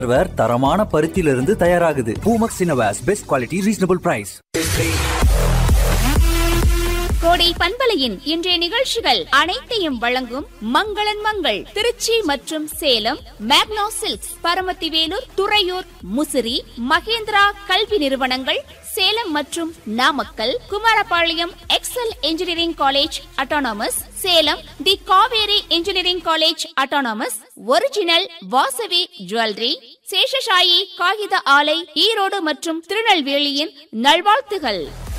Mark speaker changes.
Speaker 1: server தரமான பருத்தியிலிருந்து தயாராகுது பூமக்ஸ் இன்னோவேஸ் best quality reasonable price
Speaker 2: Kodai பண்பலையின் இன்றைய நிகழ்ச்சிகள் அனைத்தையும் வழங்கும் மங்களன் மங்கள் திருச்சி மற்றும் சேலம் மேக்னோ சில்க்ஸ் பரமத்திவேலூர் துறையூர் முசிறி மகேந்திரா கல்வி நிறுவனங்கள் சேலம் மற்றும் Namakkal Kumarapalayam Excel engineering college autonomous Salem the Kaveri engineering college autonomous original Vasavi jewellery Seshasayee காகித ஆலை ஈரோடு மற்றும் திருநெல்வேலியின் நல்வாழ்த்துகள்